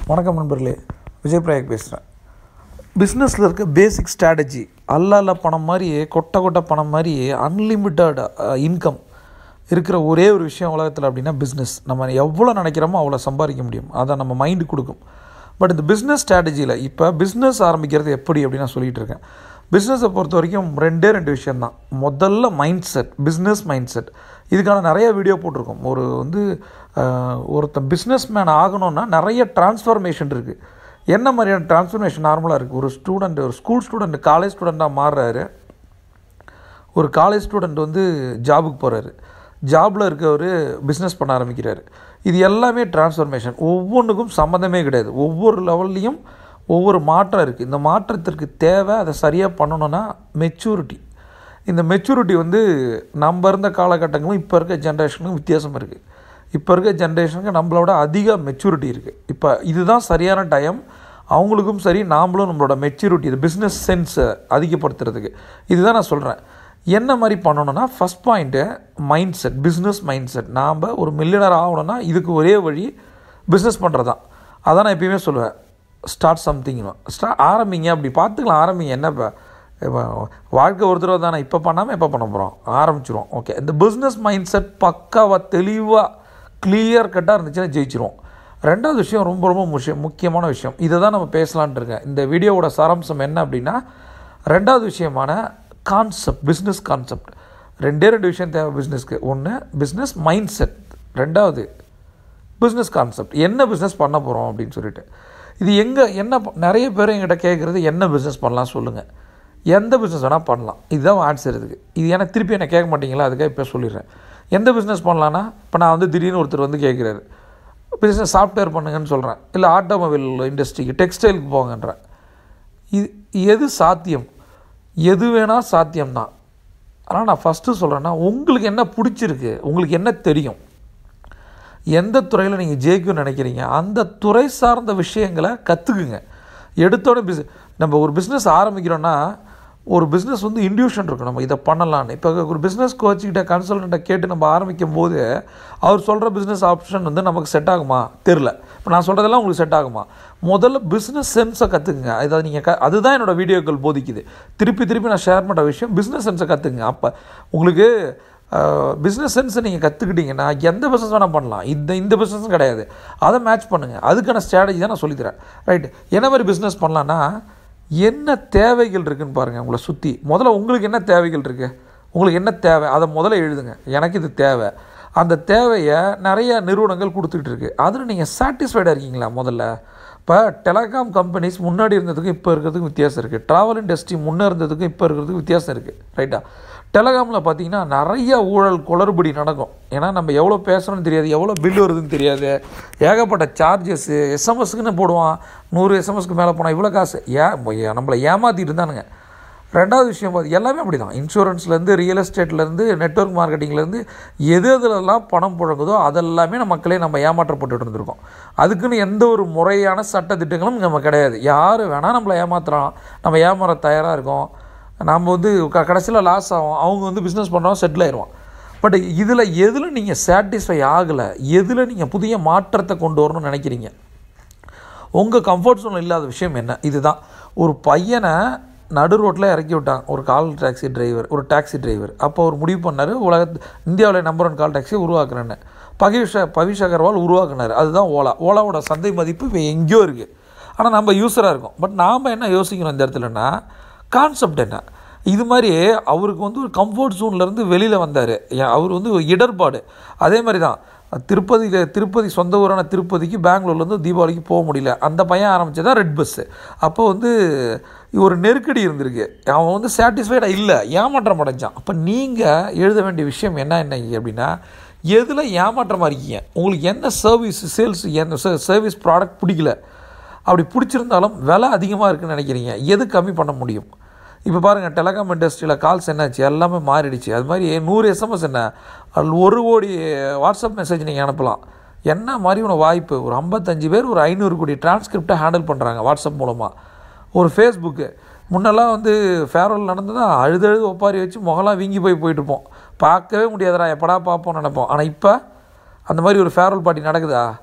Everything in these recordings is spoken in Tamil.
வணக்கம் நண்பர்களே விஜய் பிரயாக் பேசுகிறேன் பிஸ்னஸில் இருக்க பேசிக் ஸ்ட்ராட்டஜி அல்லால பணம் மாதிரி கொட்டை கொட்டை பணம் மாதிரி அன்லிமிட்டட் இன்கம் இருக்கிற ஒரே ஒரு விஷயம் உலகத்தில் அப்படின்னா பிஸ்னஸ் நம்ம எவ்வளோ நினைக்கிறோமோ அவ்வளோ சம்பாதிக்க முடியும் அதை நம்ம மைண்டு கொடுக்கும் பட் இந்த பிஸ்னஸ் ஸ்ட்ராட்டஜியில் இப்போ பிஸ்னஸ் ஆரம்பிக்கிறது எப்படி அப்படின்னு நான் சொல்லிகிட்டு இருக்கேன் பிஸ்னஸை பொறுத்த வரைக்கும் ரெண்டே ரெண்டு விஷயந்தான் முதல்ல mindset business mindset இதுக்கான நிறைய வீடியோ போட்டிருக்கோம் ஒரு வந்து ஆஹ், ஒருத்தன் பிஸ்னஸ் மேன் ஆகணும்னா நிறைய டிரான்ஸ்ஃபர்மேஷன் இருக்குது என்ன மாதிரியான டிரான்ஸ்ஃபர்மேஷன் நார்மலாக இருக்குது ஒரு ஸ்டூடெண்ட் ஒரு ஸ்கூல் ஸ்டூடெண்ட் காலேஜ் ஸ்டூடெண்ட்டாக மாறுறாரு ஒரு காலேஜ் ஸ்டூடெண்ட் வந்து ஜாபுக்கு போகிறாரு ஜாபில் இருக்கவர் பிஸ்னஸ் பண்ண ஆரம்பிக்கிறாரு இது எல்லாமே டிரான்ஸ்ஃபர்மேஷன் ஒவ்வொன்றுக்கும் சம்மந்தமே கிடையாது ஒவ்வொரு லெவல்லையும் ஒவ்வொரு மாற்றம் இருக்குது இந்த மாற்றத்திற்கு தேவை அதை சரியாக பண்ணணும்னா மெச்சூரிட்டி இந்த மெச்சூரிட்டி வந்து நம்ம இருந்த காலகட்டங்களும் இப்போ இருக்க ஜென்ரேஷனுக்கும் வித்தியாசம் இருக்குது இப்போ இருக்க ஜென்ரேஷனுக்கு நம்மளோட அதிக மெச்சூரிட்டி இருக்குது இப்போ இதுதான் சரியான டைம் அவங்களுக்கும் சரி நாமளும் நம்மளோட மெச்சூரிட்டி இது பிஸ்னஸ் சென்ஸை அதிகப்படுத்துறதுக்கு இதுதான் நான் சொல்கிறேன் என்ன மாதிரி பண்ணணும்னா first point mindset business mindset நாம் ஒரு மில்லியனர் ஆகணும்னா இதுக்கு ஒரே வழி பிஸ்னஸ் பண்ணுறது தான் அதான் நான் எப்பயுமே சொல்லுவேன் ஸ்டார்ட் சம்திங் ஸ்டா ஆரம்பிங்க அப்படி பார்த்துக்கலாம் ஆரம்பிங்க என்ன இப்போ இப்போ வாழ்க்கை ஒரு தடவை தானே இப்போ பண்ணாமல் எப்போ பண்ண போகிறோம் ஆரம்பிச்சிரும் ஓகே இந்த பிஸ்னஸ் மைண்ட் செட் பக்காவாக தெளிவாக கிளியர் கட்டாக இருந்துச்சுன்னா ஜெயிச்சிரும் ரெண்டாவது விஷயம் ரொம்ப ரொம்ப முக்கியம் முக்கியமான விஷயம் இதை தான் நம்ம பேசலான்ட்டு இருக்கேன் இந்த வீடியோவோட சாராம்சம் என்ன அப்படின்னா ரெண்டாவது விஷயமான கான்செப்ட் பிஸ்னஸ் கான்செப்ட் ரெண்டே ரெண்டு விஷயம் தேவை பிஸ்னஸ்க்கு ஒன்று பிஸ்னஸ் மைண்ட் செட் ரெண்டாவது பிஸ்னஸ் கான்செப்ட் என்ன பிஸ்னஸ் பண்ண போகிறோம் அப்படின்னு சொல்லிட்டு இது எங்கே என்ன ப- நிறைய பேர் என்கிட்ட கேட்குறது என்ன பிஸ்னஸ் பண்ணலாம் சொல்லுங்கள் எந்த பிஸ்னஸ் வேணால் பண்ணலாம் இதுதான் ஆன்சர் இதுக்கு இது எனக்கு திருப்பி என்ன கேட்க மாட்டீங்களா அதுக்காக இப்போ சொல்லிடுறேன் எந்த பிஸ்னஸ் பண்ணலான்னா இப்போ நான் வந்து திடீர்னு ஒருத்தர் வந்து கேட்குறாரு பிஸ்னஸ் சாஃப்ட்வேர் பண்ணுங்கன்னு சொல்கிறேன் இல்லை ஆட்டோமொபைல் இண்டஸ்ட்ரிக்கு டெக்ஸ்டைலுக்கு போங்கன்றேன் இது எது சாத்தியம் எது வேணால் சாத்தியம்தான் ஆனால் நான் ஃபஸ்ட்டு சொல்கிறேன்னா உங்களுக்கு என்ன பிடிச்சிருக்கு உங்களுக்கு என்ன தெரியும் எந்த துறையில் நீங்கள் ஜெயிக்கும்னு நினைக்கிறீங்க அந்த துறை சார்ந்த விஷயங்களை கற்றுக்குங்க எடுத்தோடனே பிஸ் நம்ம ஒரு பிஸ்னஸ் ஆரம்பிக்கிறோன்னா ஒரு பிஸ்னஸ் வந்து இன்டியூஷன் இருக்கும் நம்ம இதை பண்ணலான்னு இப்போ ஒரு பிஸ்னஸ் கோச்சிக்கிட்ட கன்சல்டண்ட்டை கேட்டு நம்ம ஆரம்பிக்கும் போது அவர் சொல்கிற பிஸ்னஸ் ஆப்ஷன் வந்து நமக்கு செட் ஆகுமா தெரில இப்போ நான் சொல்கிறதெல்லாம் உங்களுக்கு செட் ஆகுமா முதல்ல பிஸ்னஸ் சென்ஸை கற்றுக்குங்க இதை நீங்கள் க அதுதான் என்னோடய வீடியோக்கள் போதிக்குது திருப்பி திருப்பி நான் ஷேர் பண்ணுற விஷயம் பிஸ்னஸ் சென்ஸை கற்றுக்குங்க அப்போ உங்களுக்கு பிஸ்னஸ் சென்ஸை நீங்கள் கற்றுக்கிட்டீங்கன்னா எந்த பிஸ்னஸ் வேணால் பண்ணலாம் இந்த இந்த பிஸ்னஸும் கிடையாது அதை மேட்ச் பண்ணுங்கள் அதுக்கான ஸ்ட்ராட்டஜி தான் நான் சொல்லித்தரேன் ரைட் என்ன மாதிரி பிஸ்னஸ் பண்ணலான்னா என்ன தேவைகள் இருக்குன்னு பாருங்கள் உங்களை சுற்றி முதல்ல உங்களுக்கு என்ன தேவைகள் இருக்குது உங்களுக்கு என்ன தேவை அதை முதல்ல எழுதுங்க எனக்கு இது தேவை அந்த தேவையை நிறைய நிறுவனங்கள் கொடுத்துக்கிட்டு இருக்கு அதில் நீங்கள் சாட்டிஸ்ஃபைடாக இருக்கீங்களா முதல்ல இப்போ டெலகாம் கம்பெனிஸ் முன்னாடி இருந்ததுக்கும் இப்போ இருக்கிறதுக்கும் வித்தியாசம் இருக்குது ட்ராவல் இண்டஸ்ட்ரி முன்னே இருந்ததுக்கும் இப்போ இருக்கிறதுக்கும் வித்தியாசம் இருக்குது ரைட்டா டெலகாமில் பார்த்தீங்கன்னா நிறைய ஊழல் குளறுபடி நடக்கும் ஏன்னா நம்ம எவ்வளோ பேசுகிறோன்னு தெரியாது எவ்வளோ பில் வருதுன்னு தெரியாது ஏகப்பட்ட சார்ஜஸ்ஸு எஸ்எம்எஸ்க்குன்னு போடுவான் நூறு எஸ்எம்எஸ்க்கு மேலே போனால் இவ்வளோ காசு ஏ நம்மளை ஏமாற்றிட்டு இருந்தானுங்க ரெண்டாவது விஷயம் பார்த்து எல்லாமே அப்படி தான் இன்சூரன்ஸ்லேருந்து ரியல் எஸ்டேட்லேருந்து நெட்ஒர்க் மார்க்கெட்டிங்லேருந்து எது எதுலெல்லாம் பணம் புழங்குதோ அதெல்லாமே நம்ம மக்களே நம்ம ஏமாற்றப்பட்டுட்டு இருந்திருக்கோம் அதுக்குன்னு எந்த ஒரு முறையான சட்ட திட்டங்களும் நம்ம கிடையாது யார் வேணால் நம்மளை ஏமாத்துறோம் நம்ம ஏமாற தயாராக இருக்கோம் நம்ம வந்து க கடைசியில் லாஸ் ஆகும் அவங்க வந்து பிஸ்னஸ் பண்ணுறோம் செட்டில் ஆயிடுவோம் பட் இதில் எதில் நீங்கள் சாட்டிஸ்ஃபை ஆகலை எதில் நீங்கள் புதிய மாற்றத்தை கொண்டு வரணும்னு நினைக்கிறீங்க உங்கள் கம்ஃபர்ட் ஜோனில் இல்லாத விஷயம் என்ன இதுதான் ஒரு பையனை நடு ரோட்டில் இறக்கி விட்டாங்க ஒரு கால் டாக்ஸி டிரைவர் ஒரு டாக்ஸி டிரைவர் அப்போ அவர் முடிவு பண்ணார் உலகத்து இந்தியாவில் நம்பர் ஒன் கால் டாக்ஸி உருவாக்குறேன்னு பகீஷ் பவிஷ் அகர்வால் உருவாக்குனார் அதுதான் ஓலா ஓலாவோட சந்தை மதிப்பு இப்போ எங்கேயோ இருக்குது ஆனால் நம்ம யூஸராக இருக்கோம் பட் நாம் என்ன யோசிக்கிறோம் இந்த இடத்துலனா கான்செப்ட் என்ன இது மாதிரி அவருக்கு வந்து ஒரு கம்ஃபர்ட் ஜோன்லேருந்து வெளியில் வந்தார் அவர் வந்து ஒரு இடர்பாடு அதே மாதிரி தான் திருப்பதியில் திருப்பதி சொந்த ஊரான திருப்பதிக்கு பெங்களூர்லேருந்து தீபாவளிக்கு போக முடியல அந்த பையன் ஆரம்பிச்சது தான் ரெட் பஸ்ஸு அப்போ வந்து ஒரு நெருக்கடி இருந்திருக்கு அவன் வந்து சாட்டிஸ்ஃபைடாக இல்லை ஏமாற்றம் அடைஞ்சான் அப்போ நீங்கள் எழுத வேண்டிய விஷயம் என்ன என்ன அப்படின்னா எதில் ஏமாற்றமாக இருக்கீங்க உங்களுக்கு என்ன சர்வீஸ் சேல்ஸ் என்ன சர்வீஸ் ப்ராடக்ட் பிடிக்கல அப்படி பிடிச்சிருந்தாலும் விலை அதிகமாக இருக்குன்னு நினைக்கிறீங்க எது கம்மி பண்ண முடியும் இப்போ பாருங்கள் டெலகாம் இண்டஸ்ட்ரியில் கால்ஸ் என்னாச்சு எல்லாமே மாறிடுச்சு அது மாதிரி நூறு எஸ்எம்எஸ் என்ன அதில் ஒரு கோடி வாட்ஸ்அப் மெசேஜ் நீங்கள் அனுப்பலாம் என்ன மாதிரி ஒரு வாய்ப்பு ஒரு ஐம்பத்தஞ்சு பேர் ஒரு ஐநூறு கோடி டிரான்ஸ்கிரிப்டை ஹேண்டில் பண்ணுறாங்க வாட்ஸ்அப் மூலமாக ஒரு ஃபேஸ்புக்கு முன்னெல்லாம் வந்து ஃபேர்வெல் நடந்ததுன்னா அழுது அழுது ஒப்பாரி வச்சு முகலாம் வீங்கி போய் போயிட்டுருப்போம் பார்க்கவே முடியாதுடா எப்படா பார்ப்போம்னு நினைப்போம் ஆனால் இப்போ அந்த மாதிரி ஒரு ஃபேர்வெல் பார்ட்டி நடக்குதா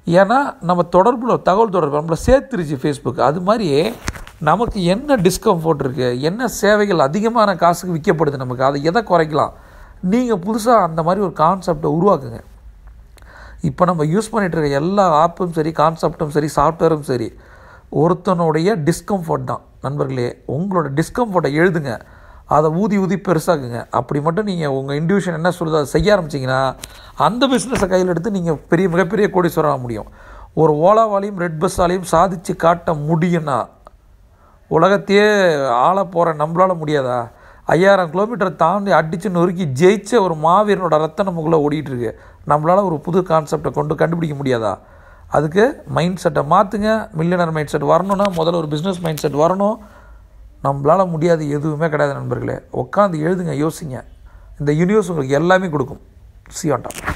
ஏன்னா நம்ம தொடர்புல தகவல் தொடர்பு நம்மளை சேர்த்துருச்சு ஃபேஸ்புக் அது மாதிரி நமக்கு என்ன டிஸ்கம்ஃபோர்ட் இருக்குது என்ன சேவைகள் அதிகமான காசுக்கு விற்கப்படுது நமக்கு அதை எதை குறைக்கலாம் நீங்கள் புதுசாக அந்த மாதிரி ஒரு கான்செப்டை உருவாக்குங்க இப்போ நம்ம யூஸ் பண்ணிகிட்டு இருக்க எல்லா ஆப்பும் சரி கான்செப்டும் சரி சாஃப்ட்வேரும் சரி ஒருத்தனுடைய டிஸ்கம்ஃபர்ட் தான் நண்பர்களே உங்களோட டிஸ்கம்ஃபர்ட்டை எழுதுங்க அதை ஊதி ஊதி பெருசாக்குங்க அப்படி மட்டும் நீங்கள் உங்கள் இன்டிவிஷன் என்ன சொல்லுதோ அதை செய்ய ஆரம்பிச்சிங்கன்னா அந்த பிஸ்னஸை கையில் எடுத்து நீங்கள் பெரிய மிகப்பெரிய கோடீஸ்வரன் ஆக முடியும் ஒரு ஓலாவாலையும் ரெட் பஸ்ஸாலையும் சாதித்து காட்ட முடியும்னா உலகத்தையே ஆள போகிற நம்மளால முடியாதா ஐயாயிரம் கிலோமீட்டர் தாண்டி அடித்து நொறுக்கி ஜெயிச்ச ஒரு மாவீரனோட ரத்தம் நமக்குள்ளே ஓடிட்டு இருக்கு நம்மளால் ஒரு புது கான்செப்டை கொண்டு கண்டுபிடிக்க முடியாதா அதுக்கு மைண்ட் செட்டை மாற்றுங்க மில்லியனர் மைண்ட் செட் வரணும்னா முதல்ல ஒரு பிஸ்னஸ் மைண்ட் செட் வரணும் நம்மளால் முடியாது எதுவுமே கிடையாது நண்பர்களே உட்காந்து எழுதுங்க யோசிங்க இந்த யூனிவர்ஸ் உங்களுக்கு எல்லாமே கொடுக்கும் சி ஆன் டாப்